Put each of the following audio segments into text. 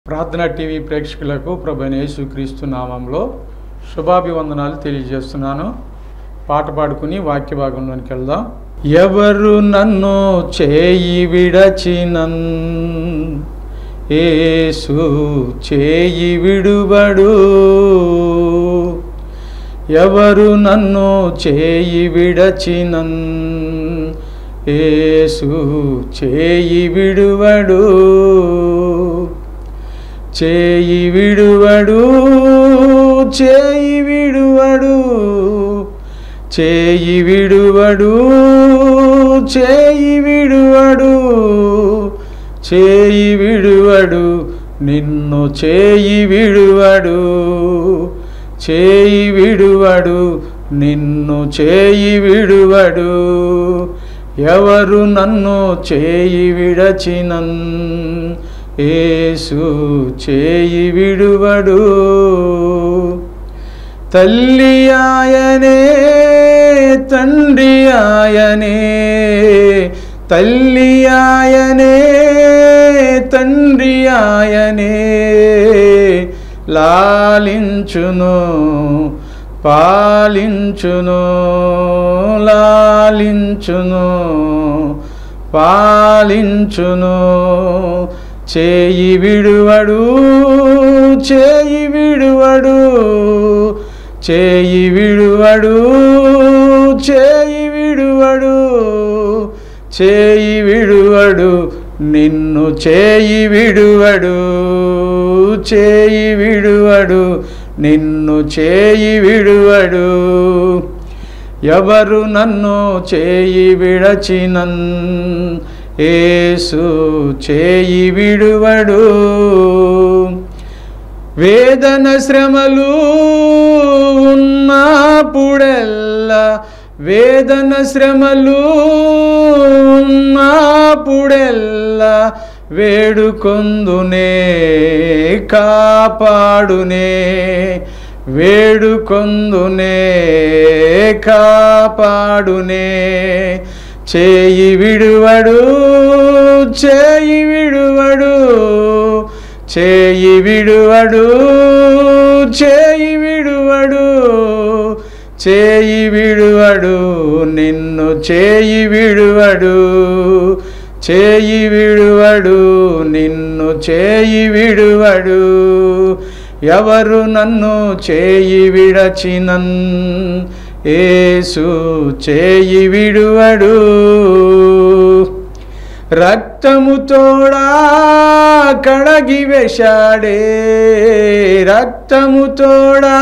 ప్రార్థనా టీవీ ప్రేక్షకులకు ప్రభు యేసుక్రీస్తు నామంలో శుభాభివందనాలు తెలియజేస్తున్నాను పాట పాడుకుని వాక్య భాగంలోనికి వెళ్దాం ఎవరు నన్ను చేయి విడచినన్ ఏసు చేయి విడుబడు ఎవరు నన్ను చేయి విడచినన్ ఏసు చేయి విడువడు చేయి విడువడు చేయి విడువడు చేయి విడువడు చేయి విడువడు చేయి విడువడు నిన్ను చేయి విడువడు చేయి విడువడు నిన్ను చేయి విడువడు ఎవరు నన్ను చేయి విడచినన్ ఏసు చేయి విడువడు తల్లి ఆయనే తండ్రి ఆయనే తల్లి ఆయనే తండ్రి ఆయనే లాలించును పాలించును లాలించును పాలించును చేయి విడువడు చేయి విడువడు చేయి విడువడు చేయి విడువడు చేయి విడువడు నిన్ను చేయి విడువడు చేయి విడువడు నిన్ను చేయి విడువడు ఎవరు నన్ను చేయి విడచినన్ ఏసు చేయి విడువడు వేదన శ్రమలు ఉన్నప్పుడెల్లా వేదన శ్రమలు ఉన్నప్పుడెల్లా వేడుకొందునే కాపాడునే వేడుకొందునే కాపాడునే చేయి విడువడు చేయి విడువడు చేయి విడువడు చేయి విడువడు చేయి విడువడు నిన్ను చేయి విడువడు చేయి విడువడు నిన్ను చేయి విడువడు ఎవరు నన్ను చేయి విడచినన్ ఏసు చేయి విడువడు రక్తము తోడా కడగి వేశాడే రక్తము తోడా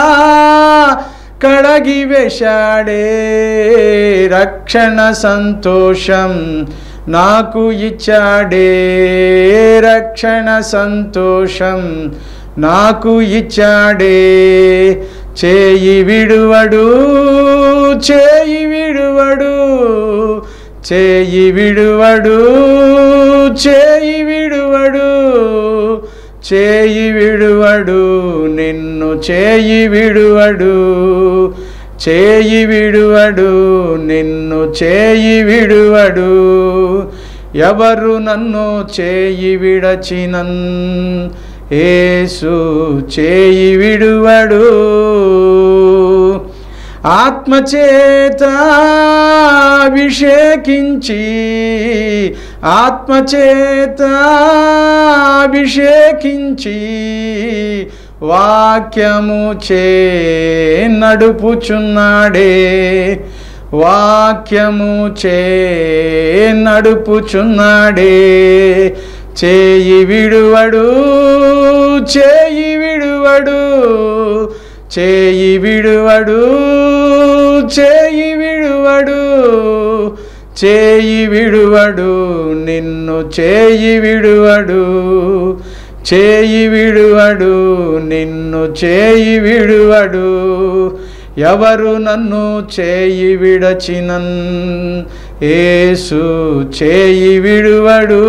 కడగి వేశాడే రక్షణ సంతోషం నాకు ఇచ్చాడే రక్షణ సంతోషం నాకు ఇచ్చాడే చేయి విడువడు చేయి విడువడు చేయి విడువడు చేయి విడువడు చేయి విడువడు నిన్ను చేయి విడువడు చేయి విడువడు నిన్ను చేయి విడువడు ఎవరు నన్ను చేయి విడచినన్ ఏసు చేయి విడువడు ఆత్మచేత అభిషేకించి ఆత్మచేత అభిషేకించి వాక్యము చే నడుపుచున్నాడే వాక్యము చే నడుపుచున్నాడే చేయి విడువడు చేయి విడువడు చేయి విడువడు చేయి విడువడు చేయి విడువడు నిన్ను చేయి విడువడు చేయి విడువడు నిన్ను చేయి విడువడు ఎవరు నన్ను చేయి విడచినన్ ఏసు చేయి విడువడు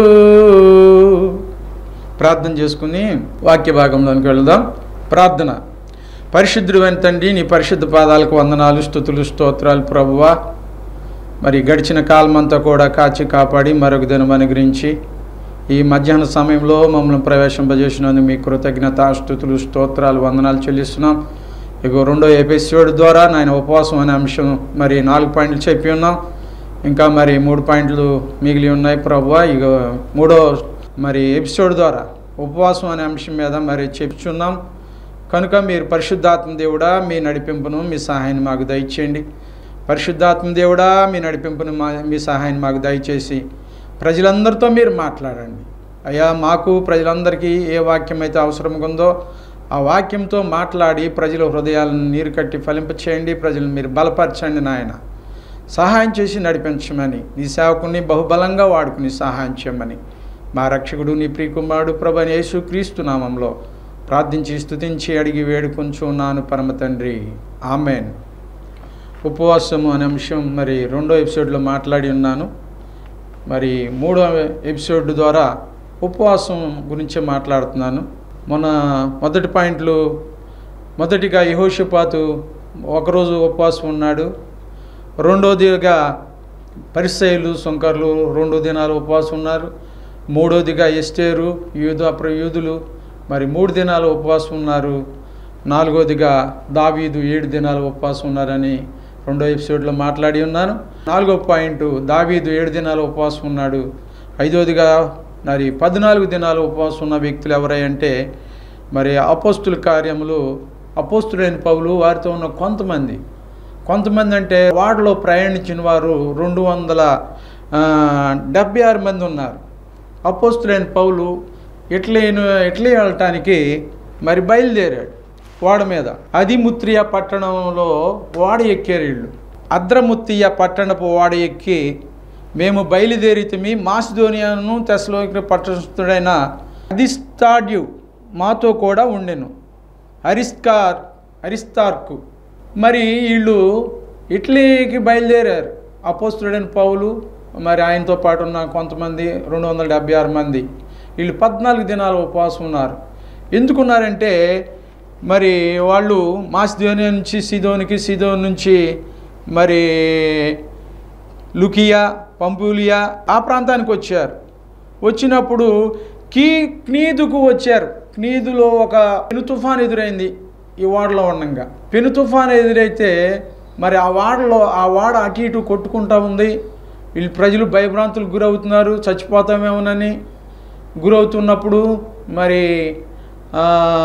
ప్రార్థన చేసుకుని వాక్య భాగంలోనికి వెళదాం ప్రార్థన పరిశుద్ధుడు తండ్రి నీ పరిశుద్ధ పాదాలకు వందనాలు స్థుతులు స్తోత్రాలు ప్రభువా మరి గడిచిన కాలమంతా కూడా కాచి కాపాడి మరొక దినం అనుగ్రహించి ఈ మధ్యాహ్న సమయంలో మమ్మల్ని ప్రవేశింపజేసినందుకు మీ కృతజ్ఞత స్థుతులు స్తోత్రాలు వందనాలు చెల్లిస్తున్నాం ఇక రెండో ఎపిసోడ్ ద్వారా నాయన ఉపవాసం అనే అంశం మరి నాలుగు పాయింట్లు చెప్పి ఉన్నాం ఇంకా మరి మూడు పాయింట్లు మిగిలి ఉన్నాయి ప్రభు ఇక మూడో మరి ఎపిసోడ్ ద్వారా ఉపవాసం అనే అంశం మీద మరి చెప్పుచున్నాం కనుక మీరు పరిశుద్ధాత్మ దేవుడా మీ నడిపింపును మీ సహాయాన్ని మాకు దయచేయండి పరిశుద్ధాత్మ దేవుడా మీ నడిపింపును మా మీ సహాయాన్ని మాకు దయచేసి ప్రజలందరితో మీరు మాట్లాడండి అయ్యా మాకు ప్రజలందరికీ ఏ వాక్యం అయితే అవసరం ఉందో ఆ వాక్యంతో మాట్లాడి ప్రజల హృదయాలను నీరు కట్టి ఫలింపచేయండి ప్రజలను మీరు బలపరచండి నాయన సహాయం చేసి నడిపించమని నీ సేవకుని బహుబలంగా వాడుకుని సహాయం చేయమని మా రక్షకుడు నీ ప్రియకుమారుడు ప్రభు యేసు క్రీస్తు నామంలో ప్రార్థించి స్తుతించి అడిగి వేడుకొంచున్నాను పరమ తండ్రి ఆమెన్ ఉపవాసము అనే అంశం మరి రెండో ఎపిసోడ్లో మాట్లాడి ఉన్నాను మరి మూడో ఎపిసోడ్ ద్వారా ఉపవాసం గురించి మాట్లాడుతున్నాను మొన్న మొదటి పాయింట్లు మొదటిగా యహోషపాతు ఒకరోజు ఉపవాసం ఉన్నాడు రెండోదిగా పరిసయులు సుంకర్లు రెండు దినాలు ఉపవాసం ఉన్నారు మూడోదిగా ఎస్టేరు యూదు అప్ర యూదులు మరి మూడు దినాలు ఉపవాసం ఉన్నారు నాలుగోదిగా దావీదు ఏడు దినాలు ఉపవాసం ఉన్నారని రెండో ఎపిసోడ్లో మాట్లాడి ఉన్నాను నాలుగో పాయింట్ దావీదు ఏడు దినాలు ఉపవాసం ఉన్నాడు ఐదోదిగా మరి పద్నాలుగు దినాలు ఉపవాసం ఉన్న వ్యక్తులు ఎవరంటే మరి అపోస్తుల కార్యములు అపోస్తుడైన పౌలు వారితో ఉన్న కొంతమంది కొంతమంది అంటే వాడలో ప్రయాణించిన వారు రెండు వందల డెబ్బై ఆరు మంది ఉన్నారు అపోస్తులైన పౌలు ఇట్లీ ఇట్లీ వెళ్ళటానికి మరి బయలుదేరాడు వాడ మీద అదిముత్రియ పట్టణంలో వాడ ఎక్కారు వీళ్ళు అద్రముత్తియ పట్టణపు వాడ ఎక్కి మేము బయలుదేరితమి మాసిధోనియాను తెసలోకి పట్టణస్థుడైన అదిస్తాడ్యు మాతో కూడా ఉండెను అరిస్కార్ అరిస్తార్కు మరి వీళ్ళు ఇటలీకి బయలుదేరారు అపోస్తుడైన పౌలు మరి ఆయనతో పాటు ఉన్న కొంతమంది రెండు వందల డెబ్బై ఆరు మంది వీళ్ళు పద్నాలుగు దినాలు ఉపవాసం ఉన్నారు ఎందుకున్నారంటే మరి వాళ్ళు మాసిధోనియా నుంచి సిదోనికి సిదోన్ నుంచి మరి లుకియా పంపులియా ఆ ప్రాంతానికి వచ్చారు వచ్చినప్పుడు కీ క్నీదుకు వచ్చారు క్నీదులో ఒక పెను తుఫాన్ ఎదురైంది ఈ వాడలో ఉండగా పెను తుఫాన్ ఎదురైతే మరి ఆ వాడలో ఆ వాడ అటు ఇటు కొట్టుకుంటా ఉంది వీళ్ళు ప్రజలు భయభ్రాంతులకు గురవుతున్నారు చచ్చిపోతామేమోనని గురవుతున్నప్పుడు మరి ఆ,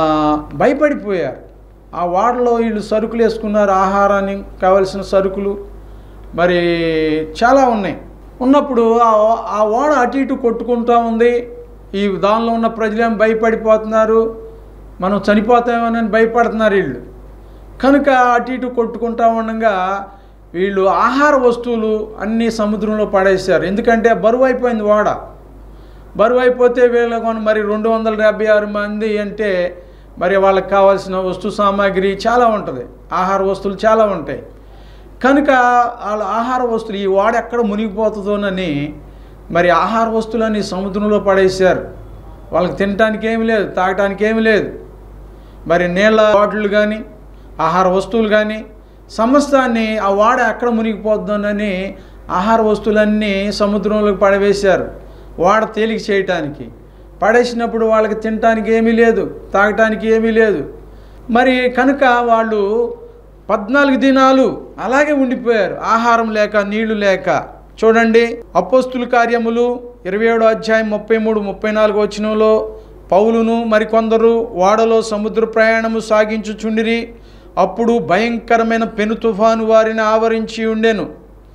భయపడిపోయారు ఆ వాడలో వీళ్ళు సరుకులు వేసుకున్నారు ఆహారానికి కావలసిన సరుకులు మరి చాలా ఉన్నాయి ఉన్నప్పుడు ఆ ఆ ఓడ అటు ఇటు కొట్టుకుంటూ ఉంది ఈ దానిలో ఉన్న ప్రజలేం భయపడిపోతున్నారు మనం చనిపోతామని భయపడుతున్నారు వీళ్ళు కనుక అటు ఇటు కొట్టుకుంటా ఉండగా వీళ్ళు ఆహార వస్తువులు అన్నీ సముద్రంలో పడేశారు ఎందుకంటే బరువు అయిపోయింది ఓడ బరువు అయిపోతే వీళ్ళకు మరి రెండు వందల డెబ్బై ఆరు మంది అంటే మరి వాళ్ళకి కావాల్సిన వస్తు సామాగ్రి చాలా ఉంటుంది ఆహార వస్తువులు చాలా ఉంటాయి కనుక వాళ్ళ ఆహార వస్తువులు ఈ వాడ ఎక్కడ మునిగిపోతుందోనని మరి ఆహార వస్తువులన్నీ సముద్రంలో పడేశారు వాళ్ళకి తినటానికి ఏమి లేదు తాగటానికి ఏమి లేదు మరి నీళ్ళ బాటిల్ కానీ ఆహార వస్తువులు కానీ సమస్తాన్ని ఆ వాడ ఎక్కడ మునిగిపోతుందోనని ఆహార వస్తువులన్నీ సముద్రంలోకి పడవేశారు వాడ తేలిక చేయటానికి పడేసినప్పుడు వాళ్ళకి తినటానికి ఏమీ లేదు తాగటానికి ఏమీ లేదు మరి కనుక వాళ్ళు పద్నాలుగు దినాలు అలాగే ఉండిపోయారు ఆహారం లేక నీళ్లు లేక చూడండి అపోస్తుల కార్యములు ఇరవై ఏడో అధ్యాయం ముప్పై మూడు ముప్పై నాలుగు వచనంలో పౌలును మరికొందరు వాడలో సముద్ర ప్రయాణము సాగించుచుండిరి అప్పుడు భయంకరమైన పెను తుఫాను వారిని ఆవరించి ఉండెను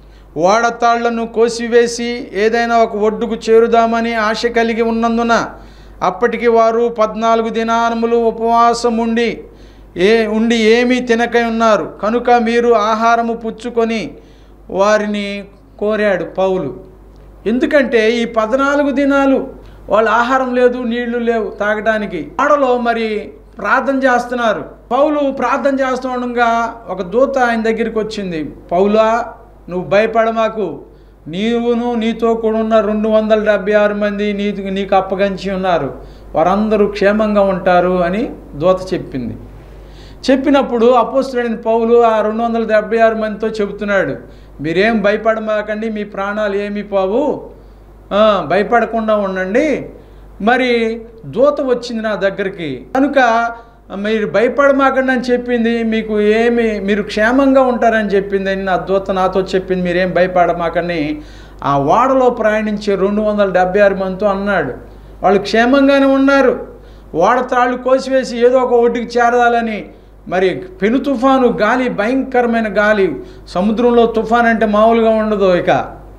వాడతాళ్లను కోసివేసి ఏదైనా ఒక ఒడ్డుకు చేరుదామని ఆశ కలిగి ఉన్నందున అప్పటికి వారు పద్నాలుగు దినానములు ఉపవాసం ఉండి ఏ ఉండి ఏమీ తినకై ఉన్నారు కనుక మీరు ఆహారము పుచ్చుకొని వారిని కోరాడు పౌలు ఎందుకంటే ఈ పద్నాలుగు దినాలు వాళ్ళు ఆహారం లేదు నీళ్లు లేవు తాగడానికి ఆడలో మరి ప్రార్థన చేస్తున్నారు పౌలు ప్రార్థన చేస్తూ ఉండగా ఒక దూత ఆయన దగ్గరికి వచ్చింది పౌలా నువ్వు భయపడ మాకు నీవును నీతో కూడా ఉన్న రెండు వందల డెబ్బై ఆరు మంది నీకు నీకు అప్పగించి ఉన్నారు వారందరూ క్షేమంగా ఉంటారు అని దూత చెప్పింది చెప్పినప్పుడు అపోస్తుడైన పౌలు ఆ రెండు వందల డెబ్బై ఆరు మందితో చెబుతున్నాడు మీరేం భయపడమాకండి మీ ప్రాణాలు ఏమి పోవు ఆ, భయపడకుండా ఉండండి మరి దూత వచ్చింది నా దగ్గరికి కనుక మీరు భయపడమాకండి అని చెప్పింది మీకు ఏమి మీరు క్షేమంగా ఉంటారని చెప్పింది అని నా దూత నాతో చెప్పింది మీరేం భయపడమాకని ఆ వాడలో ప్రయాణించే రెండు వందల డెబ్బై ఆరు మందితో అన్నాడు వాళ్ళు క్షేమంగానే ఉన్నారు ఓడ త్రాళ్ళు కోసివేసి ఏదో ఒక ఒడ్డుకి చేరాలని మరి పెను తుఫాను గాలి భయంకరమైన గాలి సముద్రంలో తుఫాన్ అంటే మామూలుగా ఉండదు ఇక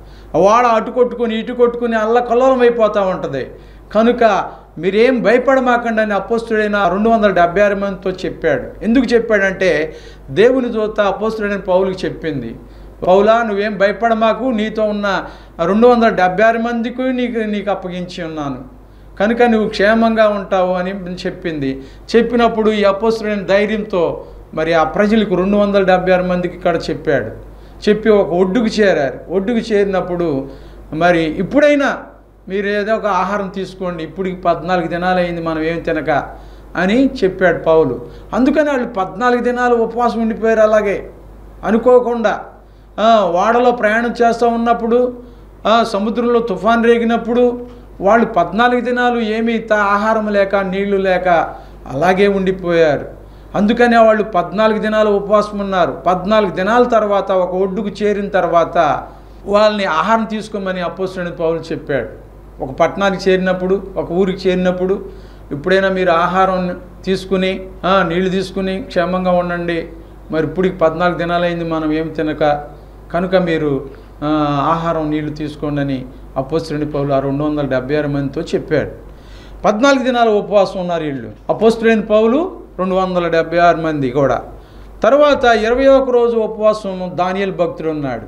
వాడ అటు కొట్టుకుని ఇటు కొట్టుకుని అల్ల కల్లోలం అయిపోతూ ఉంటుంది కనుక మీరేం భయపడమాకండి అని అపోస్తుడైన రెండు వందల డెబ్బై ఆరు మందితో చెప్పాడు ఎందుకు చెప్పాడంటే దేవుని దూత అపోస్తుడైన పౌలుకి చెప్పింది పౌలా నువ్వేం భయపడమాకు నీతో ఉన్న రెండు వందల డెబ్బై ఆరు మందికి నీకు నీకు అప్పగించి ఉన్నాను కనుక నువ్వు క్షేమంగా ఉంటావు అని చెప్పింది చెప్పినప్పుడు ఈ అపోస్తుడైన ధైర్యంతో మరి ఆ ప్రజలకు రెండు వందల డెబ్బై ఆరు మందికి ఇక్కడ చెప్పాడు చెప్పి ఒక ఒడ్డుకు చేరారు ఒడ్డుకు చేరినప్పుడు మరి ఇప్పుడైనా మీరు ఏదో ఒక ఆహారం తీసుకోండి ఇప్పటికి పద్నాలుగు దినాలు అయింది మనం ఏం తినక అని చెప్పాడు పౌలు అందుకని వాళ్ళు పద్నాలుగు దినాలు ఉపవాసం ఉండిపోయారు అలాగే అనుకోకుండా ఆ, వాడలో ప్రయాణం చేస్తూ ఉన్నప్పుడు ఆ, సముద్రంలో తుఫాన్ రేగినప్పుడు వాళ్ళు పద్నాలుగు దినాలు ఏమీ తా ఆహారం లేక నీళ్లు లేక అలాగే ఉండిపోయారు అందుకనే వాళ్ళు పద్నాలుగు దినాలు ఉపవాసం ఉన్నారు పద్నాలుగు దినాల తర్వాత ఒక ఒడ్డుకు చేరిన తర్వాత వాళ్ళని ఆహారం తీసుకోమని అపోస్తుడైన పౌలు చెప్పాడు ఒక పట్టణానికి చేరినప్పుడు ఒక ఊరికి చేరినప్పుడు ఇప్పుడైనా మీరు ఆహారం తీసుకుని ఆ, నీళ్లు తీసుకుని క్షేమంగా ఉండండి మరి ఇప్పటికి పద్నాలుగు దినాలైంది మనం ఏం తినక కనుక మీరు ఆ, ఆహారం నీళ్లు తీసుకోండి అని అపోస్తుడైన పౌలు ఆ రెండు వందల డెబ్బై ఆరు మందితో చెప్పాడు పద్నాలుగు దినాలు ఉపవాసం ఉన్నారు వీళ్ళు అపోస్తుడైన పౌలు రెండు వందల డెబ్బై ఆరు మంది కూడా తర్వాత ఇరవై ఒక రోజు ఉపవాసం దానియల్ భక్తుడు ఉన్నాడు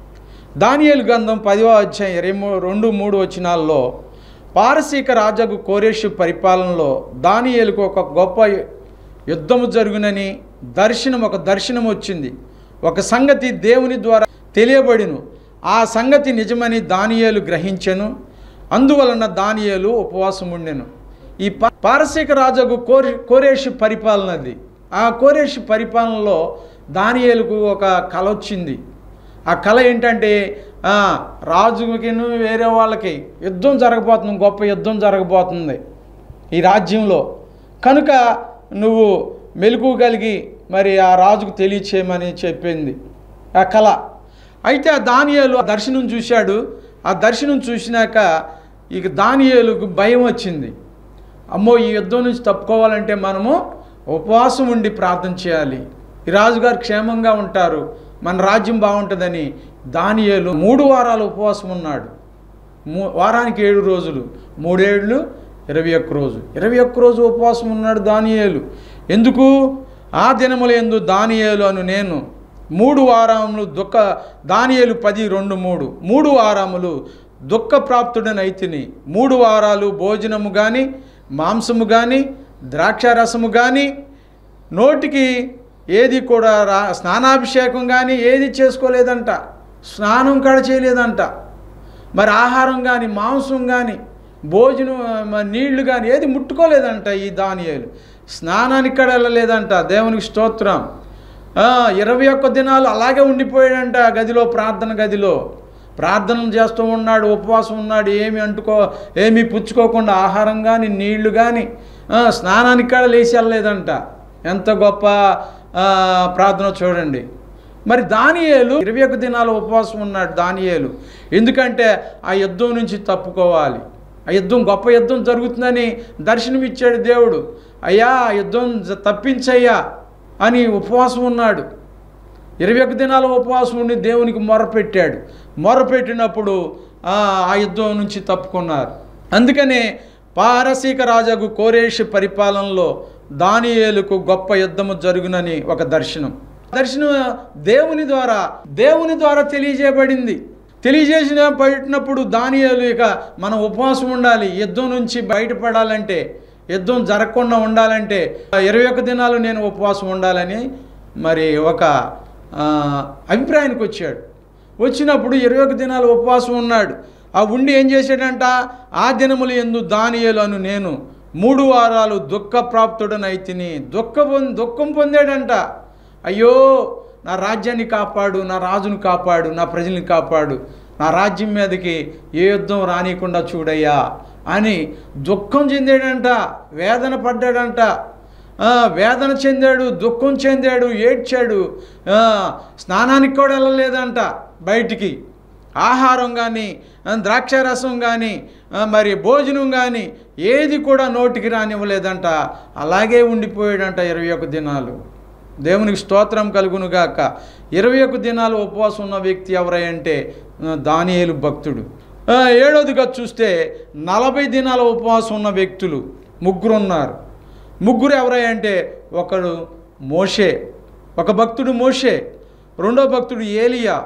దానియేలు గ్రంథం పదివ అధ్యాయం ఇరవై మూ రెండు మూడు వచనాల్లో పారసీక రాజగు కోరేషు పరిపాలనలో దానియేలుకు ఒక గొప్ప యుద్ధము జరుగునని దర్శనం ఒక దర్శనం వచ్చింది ఒక సంగతి దేవుని ద్వారా తెలియబడిను ఆ సంగతి నిజమని దానియేలు గ్రహించెను అందువలన దానియేలు ఉపవాసం ఉండెను ఈ పా- పారసీక రాజుకు కోరే కోరేషు పరిపాలనది ఆ కోరేషు పరిపాలనలో దానియేలుకు ఒక కళ వచ్చింది ఆ కళ ఏంటంటే ఆ, రాజుకిను వేరే వాళ్ళకి యుద్ధం జరగబోతుంది గొప్ప యుద్ధం జరగబోతుంది ఈ రాజ్యంలో కనుక నువ్వు మెలకు కలిగి మరి ఆ రాజుకు తెలియచేయమని చెప్పింది ఆ కళ అయితే ఆ దానియేలు ఆ దర్శనం చూశాడు ఆ దర్శనం చూసినాక ఇక దానియేలుకు భయం వచ్చింది అమ్మో ఈ యుద్ధం నుంచి తప్పుకోవాలంటే మనము ఉపవాసం ఉండి ప్రార్థన చేయాలి ఈ రాజుగారు క్షేమంగా ఉంటారు మన రాజ్యం బాగుంటుందని దానియేలు మూడు వారాలు ఉపవాసం ఉన్నాడు మూ వారానికి ఏడు రోజులు మూడేళ్ళు ఇరవై ఒక్క రోజు ఇరవై ఒక్క రోజు ఉపవాసం ఉన్నాడు దానియేలు ఎందుకు ఆ దినముల ఎందు దానియేలు అను నేను మూడు వారములు దుఃఖ దానియేలు పది రెండు మూడు మూడు వారములు దుఃఖ ప్రాప్తుడనైతిని మూడు వారాలు భోజనము కానీ మాంసము కానీ ద్రాక్షారసము కానీ నోటికి ఏది కూడా రా స్నానాభిషేకం కానీ ఏది చేసుకోలేదంట స్నానం కూడా చేయలేదంట మరి ఆహారం కానీ మాంసం కానీ భోజనం మరి నీళ్లు కానీ ఏది ముట్టుకోలేదంట ఈ దానియేలు స్నానానికి కూడా వెళ్ళలేదంట దేవునికి స్తోత్రం ఆ, ఇరవై ఒక్క దినాలు అలాగే ఉండిపోయాడంట ఆ గదిలో ప్రార్థన గదిలో ప్రార్థనలు చేస్తూ ఉన్నాడు ఉపవాసం ఉన్నాడు ఏమి అంటుకో ఏమీ పుచ్చుకోకుండా ఆహారం కానీ నీళ్లు కానీ ఆ, స్నానానికి కూడా లేచి వెళ్ళలేదంట ఎంత గొప్ప ఆ, ప్రార్థన చూడండి మరి దానియేలు ఇరవై ఒక్క దినాలు ఉపవాసం ఉన్నాడు దానియేలు ఎందుకంటే ఆ యుద్ధం నుంచి తప్పుకోవాలి ఆ యుద్ధం గొప్ప యుద్ధం జరుగుతుందని దర్శనం ఇచ్చాడు దేవుడు అయ్యా ఆ యుద్ధం జ- తప్పించయ్యా అని ఉపవాసం ఉన్నాడు ఇరవై ఒక్క దినాల ఉపవాసం ఉండి దేవునికి మొరపెట్టాడు మొరపెట్టినప్పుడు ఆ ఆ యుద్ధం నుంచి తప్పుకున్నారు అందుకనే పారసీక రాజాకు కోరేష్ పరిపాలనలో దానియేలుకు గొప్ప యుద్ధము జరుగునని ఒక దర్శనం దర్శనం దేవుని ద్వారా దేవుని ద్వారా తెలియజేయబడింది తెలియజేసిన పడినప్పుడు దానియేలు ఇక మనం ఉపవాసం ఉండాలి యుద్ధం నుంచి బయటపడాలంటే యుద్ధం జరగకుండా ఉండాలంటే ఇరవై ఒక్క దినాలు నేను ఉపవాసం ఉండాలని మరి ఒక ఆ, అభిప్రాయానికి వచ్చాడు వచ్చినప్పుడు ఇరవై ఒక దినాలు ఉపవాసం ఉన్నాడు ఆ ఉండి ఏం చేశాడంట ఆ దినములు ఎందు దానియేలు అను నేను మూడు వారాలు దుఃఖప్రాప్తుడనైతిని దుఃఖ పొంది దుఃఖం పొందాడంట అయ్యో నా రాజ్యాన్ని కాపాడు నా రాజును కాపాడు నా ప్రజల్ని కాపాడు నా రాజ్యం మీదకి ఏ యుద్ధం రానియకుండా చూడయ్యా అని దుఃఖం చెందాడంట వేదన పడ్డాడంట ఆ, వేదన చెందాడు దుఃఖం చెందాడు ఏడ్చాడు ఆ, స్నానానికి కూడా వెళ్ళలేదంట బయటికి ఆహారం కానీ ద్రాక్షారసం కానీ మరి భోజనం కానీ ఏది కూడా నోటికి రానివ్వలేదంట అలాగే ఉండిపోయాడంట ఇరవై ఒక దినాలు దేవునికి స్తోత్రం కలుగునుగాక ఇరవై ఒక దినాలు ఉపవాసం ఉన్న వ్యక్తి ఎవరంటే దానియేలు భక్తుడు ఆ, ఏడోదిగా చూస్తే నలభై దినాల ఉపవాసం ఉన్న వ్యక్తులు ముగ్గురు ఉన్నారు ముగ్గురు ఎవరంటే ఒకడు మోషే ఒక భక్తుడు మోషే రెండో భక్తుడు ఏలియా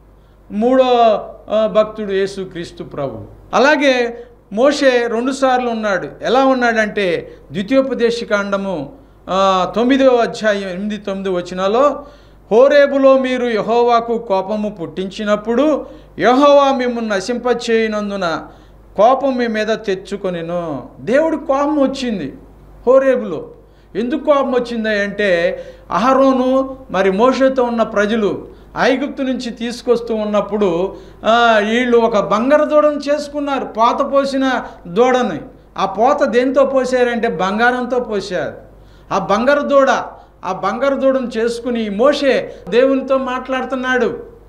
మూడో ఆ, భక్తుడు యేసు క్రీస్తు ప్రభు అలాగే మోషే రెండుసార్లు ఉన్నాడు ఎలా ఉన్నాడంటే ద్వితీయోపదేశకాండము ఆ, తొమ్మిదవ అధ్యాయం ఎనిమిది తొమ్మిది వచనాలో హోరేబులో మీరు యహోవాకు కోపము పుట్టించినప్పుడు యహోవా మిమ్మల్ని నశింపచేయనందున కోపం మీ మీద తెచ్చుకొనిను దేవుడి కోపం వచ్చింది హోరేబులో ఎందుకు కోపం వచ్చింది అంటే అహరోను మరి మోషతో ఉన్న ప్రజలు ఐగుప్తు నుంచి తీసుకొస్తూ ఉన్నప్పుడు ఆ, వీళ్ళు ఒక బంగారు దూడను చేసుకున్నారు పోత పోసిన దూడని ఆ పోత దేంతో పోసారంటే బంగారంతో పోసారు ఆ బంగారు దూడ ఆ బంగారు దూడను చేసుకుని మోషే దేవునితో మాట్లాడుతున్నాడు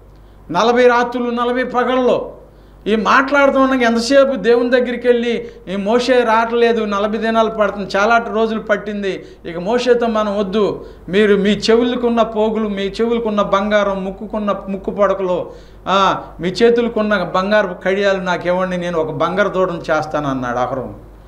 నలభై రాత్రులు నలభై పగల్లో ఈ మాట్లాడుతూ ఉండగా ఎంతసేపు దేవుని దగ్గరికి వెళ్ళి ఈ మోసే రావట్లేదు నలభై దినాలు పడుతుంది చాలా రోజులు పట్టింది ఇక మోసేతో మనం వద్దు మీరు మీ చెవులకున్న పోగులు మీ చెవులకున్న బంగారం ముక్కుకున్న ముక్కు పడకలు ఆ, మీ చేతులకున్న బంగారు కడియాలు నాకు ఇవ్వండి నేను ఒక బంగారు దూడను చేస్తాను అన్నాడు అహరం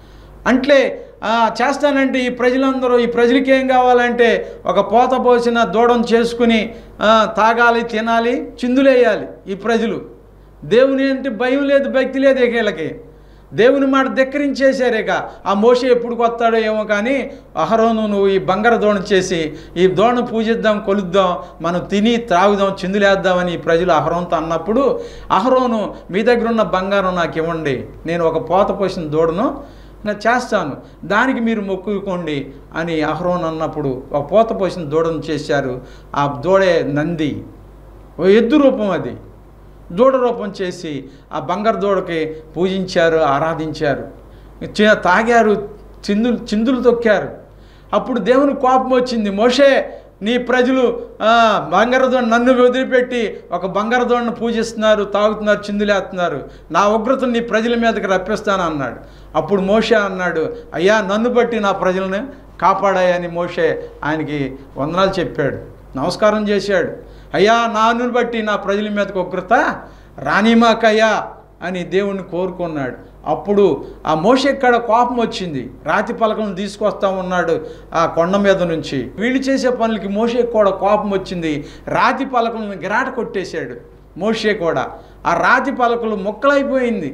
అంటే ఆ, చేస్తానంటే ఈ ప్రజలందరూ ఈ ప్రజలకి ఏం కావాలంటే ఒక పోత పోసిన దూడను చేసుకుని ఆ, తాగాలి తినాలి చిందులేయాలి ఈ ప్రజలు దేవుని అంటే భయం లేదు భక్తి లేదు ఇక వీళ్ళకి దేవుని మాట ధిక్కరించేశారు ఇక ఆ మోషే ఎప్పుడు కొత్తాడో ఏమో కానీ అహరోను నువ్వు ఈ బంగారు దోణ చేసి ఈ దోణ పూజిద్దాం కొలుద్దాం మనం తిని త్రాగుదాం చిందులేద్దామని ఈ ప్రజలు అహరోన్తో అన్నప్పుడు అహరోను మీ దగ్గర ఉన్న బంగారం నాకు ఇవ్వండి నేను ఒక పోత పోసిన దూడను నేను చేస్తాను దానికి మీరు మొక్కుకోండి అని అహరోన్ అన్నప్పుడు ఒక పోత పోసిన దూడను చేశారు ఆ దూడే నంది ఓ ఎద్దు రూపం అది దూడ రూపం చేసి ఆ బంగారు దూడకి పూజించారు ఆరాధించారు చి- తాగారు చిందులు చిందులు తొక్కారు అప్పుడు దేవుని కోపం వచ్చింది మోషే నీ ప్రజలు ఆ, బంగారు దోణ నన్ను వదిలిపెట్టి ఒక బంగారు దోణను పూజిస్తున్నారు తాగుతున్నారు చిందులేస్తున్నారు నా ఉగ్రతను నీ ప్రజల మీదకి రప్పిస్తాను అన్నాడు అప్పుడు మోషే అన్నాడు అయ్యా నన్ను బట్టి నా ప్రజలను కాపాడాయని మోషే ఆయనకి వందనాలు చెప్పాడు నమస్కారం చేశాడు అయ్యా నాన్ను బట్టి నా ప్రజల మీదకి ఉగ్రత రానిమాకయ్యా అని దేవుణ్ణి కోరుకున్నాడు అప్పుడు ఆ మోషెక్కడ కోపం వచ్చింది రాతి పలకలను తీసుకొస్తా ఉన్నాడు ఆ కొండ మీద నుంచి వీళ్ళు చేసే పనులకి మోషే కూడా కోపం వచ్చింది రాతి పలకలను గిరాట కొట్టేశాడు మోషే కూడా ఆ రాతి పలకలు మొక్కలైపోయింది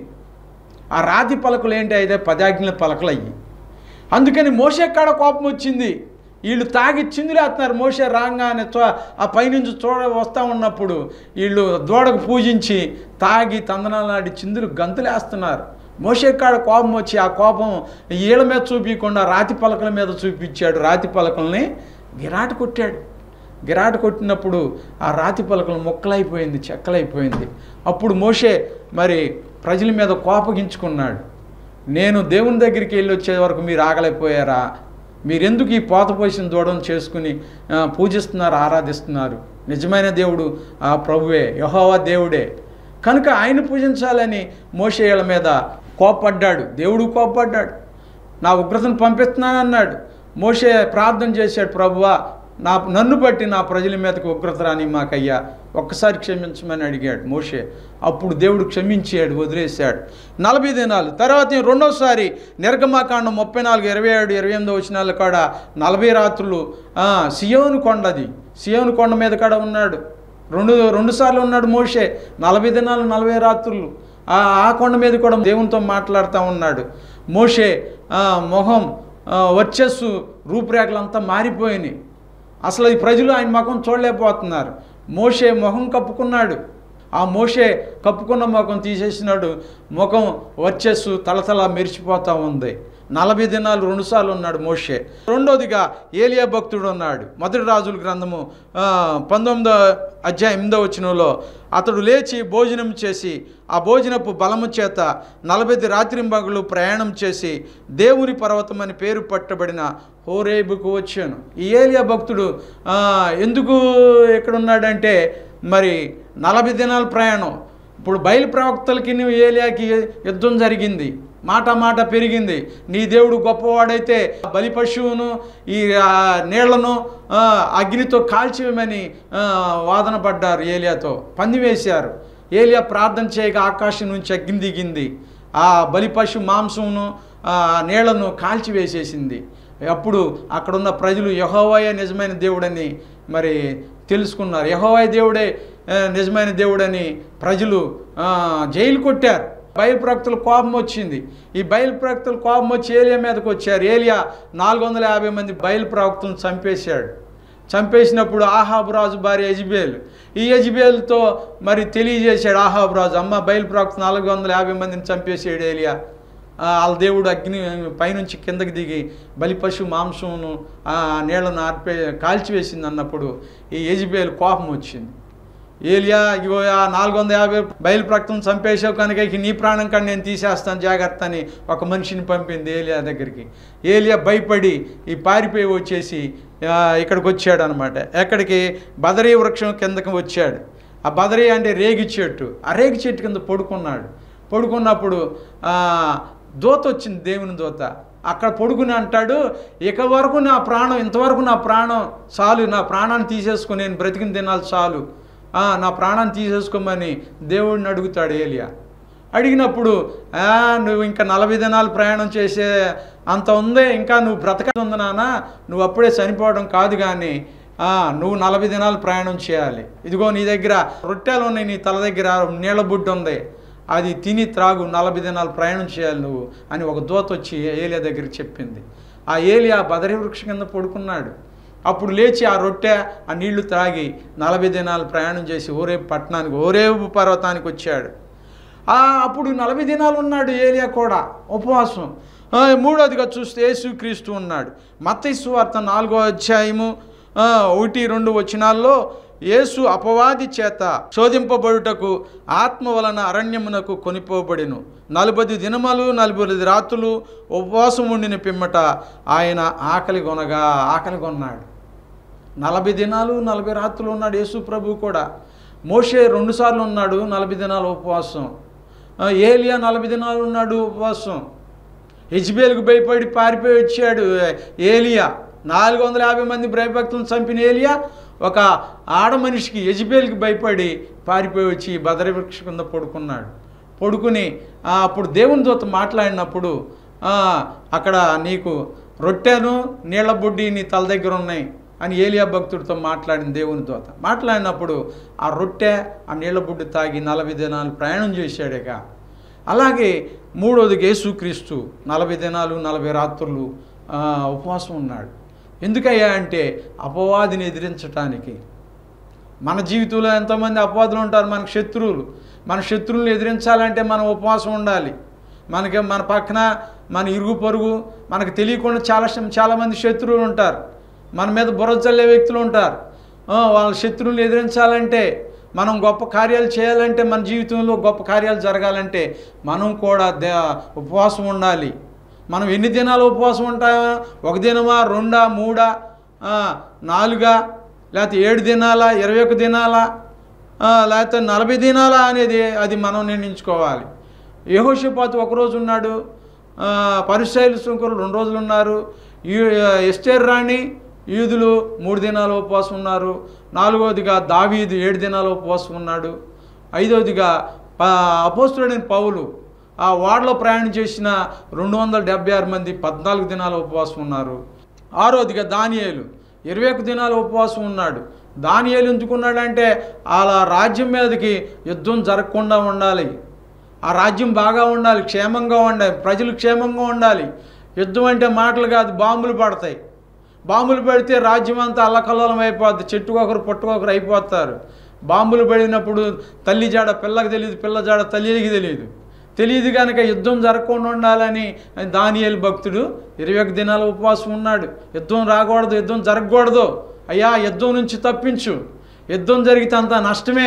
ఆ రాతి పలకలు ఏంటి అయితే పదాజ్ఞల పలకలు అయ్యి అందుకని మోషే కాడ కోపం వచ్చింది వీళ్ళు తాగి చిందులేస్తున్నారు మోసే రాగానే చో ఆ పైనుంచి చూడ వస్తూ ఉన్నప్పుడు వీళ్ళు దూడకు పూజించి తాగి తందనాలాడి చిందులు గంతులేస్తున్నారు మోసే కాడ కోపం వచ్చి ఆ కోపం ఈళ్ళ మీద చూపించకుండా రాతి పలకల మీద చూపించాడు రాతి పలకల్ని గిరాట కొట్టాడు గిరాట కొట్టినప్పుడు ఆ రాతి పలకలు మొక్కలైపోయింది చెక్కలైపోయింది అప్పుడు మోషే మరి ప్రజల మీద కోపగించుకున్నాడు నేను దేవుని దగ్గరికి వెళ్ళి వచ్చే వరకు మీరు ఆగలేకపోయారా మీరెందుకు ఈ పోత పోసిన దూడను చేసుకుని ఆ, పూజిస్తున్నారు ఆరాధిస్తున్నారు నిజమైన దేవుడు ఆ ప్రభువే యహోవా దేవుడే కనుక ఆయన పూజించాలని మోషేయుల మీద కోప్పడ్డాడు దేవుడు కోప్పడ్డాడు నా ఉగ్రతను పంపిస్తున్నానన్నాడు మోషే ప్రార్థన చేశాడు ప్రభువా నా నన్ను బట్టి నా ప్రజల మీదకి ఉగ్రత రాని మాకయ్యా ఒక్కసారి క్షమించమని అడిగాడు మోషే అప్పుడు దేవుడు క్షమించాడు వదిలేశాడు నలభై దినాలు తర్వాత ఈ రెండోసారి నిర్గమాకాండం ముప్పై నాలుగు ఇరవై ఏడు ఇరవై ఎనిమిదో వచ్చినాలు కాడ నలభై రాత్రులు ఆ, సియోను కొండది సియోను కొండ మీద కాడ ఉన్నాడు రెండు రెండు సార్లు ఉన్నాడు మోషే నలభై దినాలు నలభై రాత్రులు ఆ ఆ కొండ మీద కూడా దేవునితో మాట్లాడుతూ ఉన్నాడు మోషే ఆ, మొహం ఆ, వర్చస్సు రూపురేఖలంతా మారిపోయినాయి అసలు ఈ ప్రజలు ఆయన ముఖం చూడలేకపోతున్నారు మోషే మొహం కప్పుకున్నాడు ఆ మోషే కప్పుకున్న ముఖం తీసేసినాడు ముఖం వర్చస్సు తలతల మెరిచిపోతూ ఉంది నలభై దినాలు రెండుసార్లు ఉన్నాడు మోషే రెండోదిగా ఏలియా భక్తుడు ఉన్నాడు మొదటి రాజుల గ్రంథము ఆ, పంతొమ్మిదో అధ్యాయం ఎనిమిదో వచనంలో అతడు లేచి భోజనం చేసి ఆ భోజనపు బలము చేత నలభై రాత్రింబగలు ప్రయాణం చేసి దేవుని పర్వతం అని పేరు పట్టబడిన హోరేబుకు వచ్చాను ఈ ఏలియా భక్తుడు ఆ, ఎందుకు ఎక్కడ ఉన్నాడంటే మరి నలభై దినాల ప్రయాణం ఇప్పుడు బయలు ప్రవక్తలకి నువ్వు ఏలియాకి యుద్ధం జరిగింది మాట మాట పెరిగింది నీ దేవుడు గొప్పవాడైతే బలి పశువును ఈ ఆ, నీళ్లను ఆ, అగ్నితో కాల్చివేమని ఆ, వాదన పడ్డారు ఏలియాతో పంది వేశారు ఏలియా ప్రార్థన చేయక ఆకాశం నుంచి అగ్ని దిగింది ఆ బలి పశు మాంసమును ఆ నీళ్లను కాల్చివేసేసింది అప్పుడు అక్కడున్న ప్రజలు యహోవాయ నిజమైన దేవుడని మరి తెలుసుకున్నారు యహోవాయ దేవుడే ఆ, నిజమైన దేవుడని ప్రజలు ఆ, జైలు కొట్టారు బయలు ప్రవక్తలు కోపం వచ్చింది ఈ బయలు ప్రవక్తలు కోపం వచ్చి ఏలియా మీదకి వచ్చారు ఏలియా నాలుగు వందల యాభై మంది బయలు ప్రవక్తలను చంపేశాడు చంపేసినప్పుడు ఆహాబు రాజు భార్య యజ్బేల్ ఈ యజ్బేల్తో మరి తెలియజేశాడు ఆహాబు రాజు అమ్మ బయలు ప్రవక్త నాలుగు వందల యాభై మందిని చంపేసాడు ఏలియా ఆ, వాళ్ళ దేవుడు అగ్ని పైనుంచి కిందకి దిగి బలి పశు మాంసమును ఆ నీళ్లను ఆర్పే కాల్చివేసింది అన్నప్పుడు ఈ యజ్బేల్ కోపం వచ్చింది ఏలియా ఇగో ఆ నాలుగు వందల యాభై బయలు ప్రక్తం చంపేసావు కనుక ఇక నీ ప్రాణం కానీ నేను తీసేస్తాను జాగ్రత్త అని ఒక మనిషిని పంపింది ఏలియా దగ్గరికి ఏలియా భయపడి ఈ పారిపోయి వచ్చేసి ఆ, ఇక్కడికి వచ్చాడు అనమాట ఎక్కడికి బదరీ వృక్షం కిందకి వచ్చాడు ఆ బదరీ అంటే రేగి చెట్టు ఆ రేగి చెట్టు కింద పడుకున్నాడు పడుకున్నప్పుడు ఆ, దూత వచ్చింది దేవుని దూత అక్కడ పడుకుని అంటాడు ఇక వరకు నా ప్రాణం ఇంతవరకు నా ప్రాణం చాలు నా ప్రాణాన్ని తీసేసుకుని నేను బ్రతికిన తినాలి చాలు ఆ, నా ప్రాణాన్ని తీసేసుకోమని దేవుడిని అడుగుతాడు ఏలియా అడిగినప్పుడు "ఆ, నువ్వు ఇంకా నలభై దినాలు ప్రయాణం చేసే అంత ఉందే ఇంకా నువ్వు బ్రతక ఉంది నాన్న నువ్వు అప్పుడే చనిపోవడం కాదు కానీ ఆ, నువ్వు నలభై దినాలు ప్రయాణం చేయాలి ఇదిగో నీ దగ్గర రొట్టెలు ఉన్నాయి నీ తల దగ్గర నీళ్ళ బుడ్డు ఉంది అది తిని త్రాగు నలభై దినాలు ప్రయాణం చేయాలి నువ్వు అని ఒక దూత వచ్చి ఏలియా దగ్గరికి చెప్పింది ఆ ఏలియా బదరి వృక్షం కింద పడుకున్నాడు అప్పుడు లేచి ఆ రొట్టె ఆ నీళ్లు త్రాగి నలభై దినాలు ప్రయాణం చేసి ఓరేపు పట్టణానికి ఓరేపు పర్వతానికి వచ్చాడు ఆ అప్పుడు నలభై దినాలు ఉన్నాడు ఏలియా కూడా ఉపవాసం ఆ, మూడోదిగా చూస్తే యేసుక్రీస్తు ఉన్నాడు మత్తయి వార్త నాలుగో అధ్యాయము ఆ, ఒకటి రెండు వచనాల్లో యేసు అపవాది చేత శోధింపబడుటకు ఆత్మ వలన అరణ్యమునకు కొనిపోబడిను నలభై దినములు నలభై రాత్రులు ఉపవాసం ఉండిన పిమ్మట ఆయన ఆకలి కొనగా ఆకలి కొన్నాడు నలభై దినాలు నలభై రాత్రులు ఉన్నాడు యేసు ప్రభు కూడా మోషే రెండుసార్లు ఉన్నాడు నలభై దినాలు ఉపవాసం ఆ, ఏలియా నలభై దినాలు ఉన్నాడు ఉపవాసం హెచ్బేల్కు భయపడి పారిపోయి వచ్చాడు ఏలియా నాలుగు వందల యాభై మంది భయభక్తులను చంపిన ఏలియా ఒక ఆడ మనిషికి యజ్బేల్కి భయపడి పారిపోయి వచ్చి బదరి వృక్ష కింద పడుకున్నాడు పడుకుని ఆ, అప్పుడు దేవుని దూత మాట్లాడినప్పుడు ఆ, అక్కడ నీకు రొట్టెను నీళ్ల బుడ్డి నీ తల దగ్గర ఉన్నాయి అని ఏలియా భక్తుడితో మాట్లాడిన దేవుని దూత మాట్లాడినప్పుడు ఆ రొట్టె ఆ నీళ్ల బుడ్డి తాగి నలభై దినాలు ప్రయాణం చేశాడేక అలాగే మూడోది యేసుక్రీస్తు నలభై దినాలు నలభై రాత్రులు ఆ, ఉపవాసం ఉన్నాడు ఎందుకయ్యా అంటే అపవాదిని ఎదిరించటానికి మన జీవితంలో ఎంతోమంది అపవాదులు ఉంటారు మనకు శత్రువులు మన శత్రువులను ఎదిరించాలంటే మనం ఉపవాసం ఉండాలి మనకి మన పక్కన మన ఇరుగు పొరుగు మనకు తెలియకుండా చాలా చాలామంది శత్రువులు ఉంటారు మన మీద బుర్ర చల్లే వ్యక్తులు ఉంటారు ఆ, వాళ్ళ శత్రువులను ఎదిరించాలంటే మనం గొప్ప కార్యాలు చేయాలంటే మన జీవితంలో గొప్ప కార్యాలు జరగాలంటే మనం కూడా దే ఉపవాసం ఉండాలి మనం ఎన్ని దినాలు ఉపవాసం ఉంటామా ఒక దినమా రెండా మూడా ఆ, నాలుగా లేకపోతే ఏడు దినాలా ఇరవై ఒక దినాలా ఆ, లేకపోతే నలభై దినాలా అనేది అది మనం నిర్ణయించుకోవాలి యహోషపాతు ఒకరోజు ఉన్నాడు పరిశైలు శృంఖలు రెండు రోజులు ఉన్నారు యూ- ఎస్టేర్ రాణి యూదులు మూడు దినాలు ఉపవాసం ఉన్నారు నాలుగవదిగా దావీదు ఏడు దినాలు ఉపవాసం ఉన్నాడు ఐదవదిగా అపోస్తుడైన పౌలు ఆ వాడలో ప్రయాణం చేసిన రెండు వందల డెబ్బై ఆరు మంది పద్నాలుగు దినాలు ఉపవాసం ఉన్నారు ఆరోదిగా దానియేలు ఇరవై ఒక దినాలు ఉపవాసం ఉన్నాడు దానియేలు ఎందుకున్నాడంటే అలా రాజ్యం మీదకి యుద్ధం జరగకుండా ఉండాలి ఆ రాజ్యం బాగా ఉండాలి క్షేమంగా ఉండాలి ప్రజలు క్షేమంగా ఉండాలి యుద్ధం అంటే మాటలు కాదు బాంబులు పడతాయి బాంబులు పెడితే రాజ్యం అంతా అల్లకల్లోలం అయిపోద్ది చెట్టుకొకరు పుట్టుకొకరు అయిపోతారు బాంబులు పడినప్పుడు తల్లి జాడ పిల్లకి తెలియదు పిల్ల జాడ తల్లికి తెలియదు తెలియదు కనుక యుద్ధం జరగకుండా ఉండాలని దానియేలు భక్తుడు ఇరవై ఒక దినాల ఉపవాసం ఉన్నాడు యుద్ధం రాకూడదు యుద్ధం జరగకూడదు అయ్యా యుద్ధం నుంచి తప్పించు యుద్ధం జరిగితే అంత నష్టమే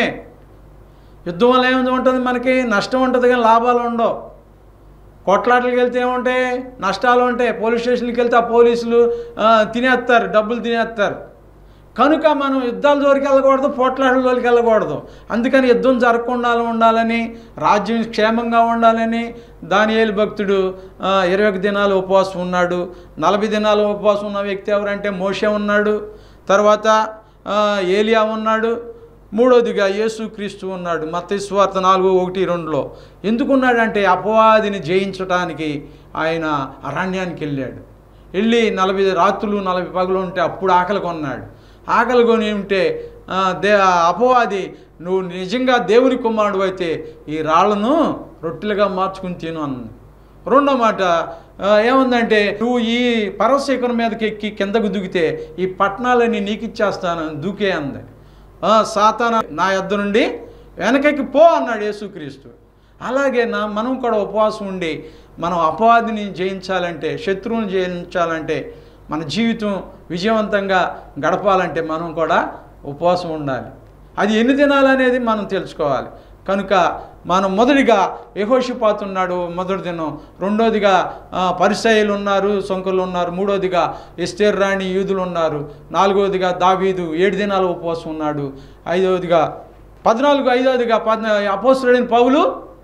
యుద్ధం వల్ల ఏముంది ఉంటుంది మనకి నష్టం ఉంటుంది కానీ లాభాలు ఉండవు కొట్లాటలకు వెళ్తే ఏముంటాయి నష్టాలు ఉంటాయి పోలీస్ స్టేషన్కి వెళ్తే ఆ పోలీసులు ఆ, తినేస్తారు డబ్బులు తినేస్తారు కనుక మనం యుద్ధాల జోలికి వెళ్ళకూడదు పోట్లాటల జోలికి వెళ్ళకూడదు అందుకని యుద్ధం జరగకుండా ఉండాలని రాజ్యం క్షేమంగా ఉండాలని దానియేలు భక్తుడు ఆ, ఇరవై ఒక దినాలు ఉపవాసం ఉన్నాడు నలభై దినాలు ఉపవాసం ఉన్న వ్యక్తి ఎవరంటే మోషే ఉన్నాడు తర్వాత ఆ, ఏలియా ఉన్నాడు మూడోదిగా యేసుక్రీస్తు ఉన్నాడు మత్తస్వార్త నాలుగు ఒకటి రెండులో ఎందుకున్నాడంటే అపవాదిని జయించడానికి ఆయన అరణ్యానికి వెళ్ళాడు వెళ్ళి నలభై రాత్రులు నలభై పగలు ఉంటే అప్పుడు ఆకలి కొన్నాడు ఆకలి కొని ఉంటే ఆ, దే ఆ అపవాది నువ్వు నిజంగా దేవుని కుమారుడు అయితే ఈ రాళ్లను రొట్టెలుగా మార్చుకుని తిను అన్నది రెండో మాట ఆ, ఏముందంటే నువ్వు ఈ పర్వశేఖరం మీదకి ఎక్కి కిందకు దిగితే ఈ పట్టణాలని నీకు ఇచ్చేస్తాను దూకే అంది ఆ, సాతాన నా యొద్ద నుండి వెనకకి పో అన్నాడు యేసుక్రీస్తు అలాగే నా మనం కూడా ఉపవాసం ఉండి మనం అపవాదిని జయించాలంటే శత్రువుని జయించాలంటే మన జీవితం విజయవంతంగా గడపాలంటే మనం కూడా ఉపవాసం ఉండాలి అది ఎన్ని దినాలనేది మనం తెలుసుకోవాలి కనుక మనం మొదటిగా యహోషిపాత్ ఉన్నాడు మొదటి దినం రెండోదిగా ఆ, పరిసయ్యులు ఉన్నారు సొంకులు ఉన్నారు మూడోదిగా ఎస్తేర్ రాణి యూదులు ఉన్నారు నాలుగోదిగా దావీదు ఏడు దినాలు ఉపవాసం ఉన్నాడు ఐదవదిగా పద్నాలుగు ఐదవదిగా పద్నా అపోస్తుడైన పౌలు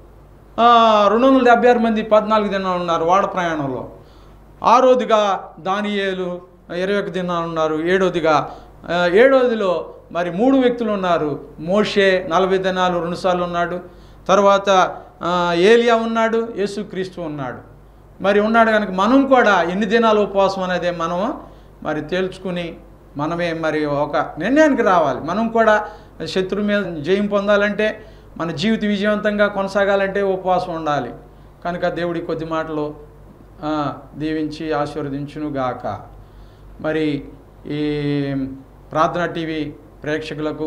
ఆ, రెండు వందల డెబ్బై ఆరు మంది పద్నాలుగు దినాలు ఉన్నారు వాడ ప్రయాణంలో ఆరోదిగా దానియేలు ఇరవై ఒక దినాలు ఉన్నారు ఏడోదిగా ఆ, ఏడోదిలో మరి మూడు వ్యక్తులు ఉన్నారు మోషే నలభై దినాలు రెండుసార్లు ఉన్నాడు తర్వాత ఆ, ఏలియా ఉన్నాడు యేసుక్రీస్తు ఉన్నాడు మరి ఉన్నాడు కనుక మనం కూడా ఎన్ని దినాలు ఉపవాసం అనేది మనం మరి తేల్చుకుని మనమే మరి ఒక నిర్ణయానికి రావాలి మనం కూడా శత్రువు మీద జయం పొందాలంటే మన జీవిత విజయవంతంగా కొనసాగాలంటే ఉపవాసం ఉండాలి కనుక దేవుడి కొద్ది మాటలు ఆ, దీవించి ఆశీర్వదించును గాక మరి ఈ ప్రార్థన టీవీ ప్రేక్షకులకు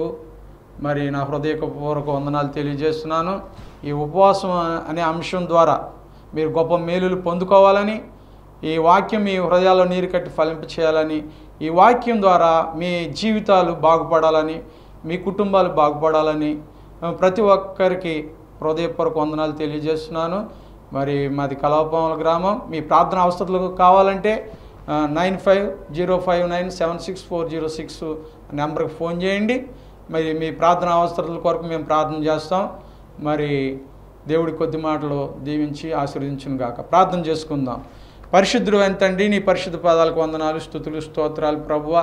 మరి నా హృదయపూర్వక వందనాలు తెలియజేస్తున్నాను ఈ ఉపవాసం అనే అంశం ద్వారా మీరు గొప్ప మేలులు పొందుకోవాలని ఈ వాక్యం మీ హృదయాల్లో నీరు కట్టి ఫలింప చేయాలని ఈ వాక్యం ద్వారా మీ జీవితాలు బాగుపడాలని మీ కుటుంబాలు బాగుపడాలని ఆ, ప్రతి ఒక్కరికి హృదయపూర్వక వందనాలు తెలియజేస్తున్నాను మరి మాది కలవపాముల గ్రామం మీ ప్రార్థన అవసరాలకు కావాలంటే nine five zero five nine seven six four zero six నెంబర్కి ఫోన్ చేయండి మరి మీ ప్రార్థన అవసరాల కొరకు మేము ప్రార్థన చేస్తాం మరి దేవుడి కొద్ది మాటలు దీవించి ఆశీర్వదించును గాక ప్రార్థన చేసుకుందాం పరిశుద్ధుడు తండ్రి నీ పరిశుద్ధ పదాలకు వందనాలు స్థుతులు స్తోత్రాలు ప్రభువ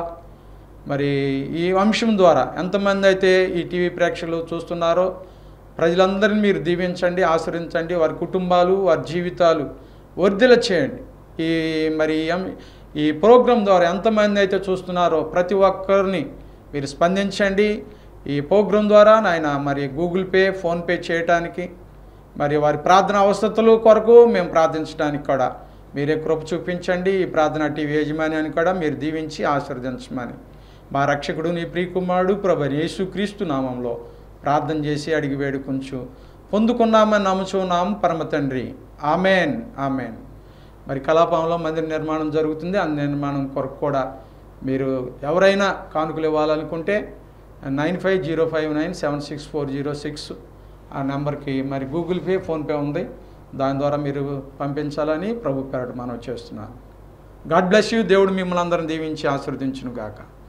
మరి ఈ అంశం ద్వారా ఎంతమంది అయితే ఈ టీవీ ప్రేక్షకులు చూస్తున్నారో ప్రజలందరినీ మీరు దీవించండి ఆశ్రయించండి వారి కుటుంబాలు వారి జీవితాలు వర్ధిల చేయండి ఈ మరి ఈ అం- ఈ ప్రోగ్రాం ద్వారా ఎంతమంది అయితే చూస్తున్నారో ప్రతి ఒక్కరిని మీరు స్పందించండి ఈ ప్రోగ్రాం ద్వారా నాయన మరి గూగుల్ పే ఫోన్పే చేయటానికి మరి వారి ప్రార్థన అవసరతలు కొరకు మేము ప్రార్థించడానికి కూడా మీరే కృప చూపించండి ఈ ప్రార్థన టీవీ యజమాన్యాన్ని కూడా మీరు దీవించి ఆశీర్వదించమని మా రక్షకుడు నీ ప్రియకుమారుడు ప్రభు యేసుక్రీస్తు నామంలో ప్రార్థన చేసి అడిగి వేడుకొంచు పొందుకున్నామని నమ్ముచున్నాం పరమ తండ్రి ఆమెన్ ఆమెన్ మరి కలాపంలో మందిర నిర్మాణం జరుగుతుంది ఆ నిర్మాణం కొరకు కూడా మీరు ఎవరైనా కానుకలు ఇవ్వాలనుకుంటే nine five zero five nine seven six four zero six ఆ నెంబర్కి మరి గూగుల్ పే ఫోన్పే ఉంది దాని ద్వారా మీరు పంపించాలని ప్రభు పేరట మనం చేస్తున్నాను గాడ్ బ్లెస్ యూ దేవుడు మిమ్మల్ని అందరం దీవించి ఆశీర్వదించును గాక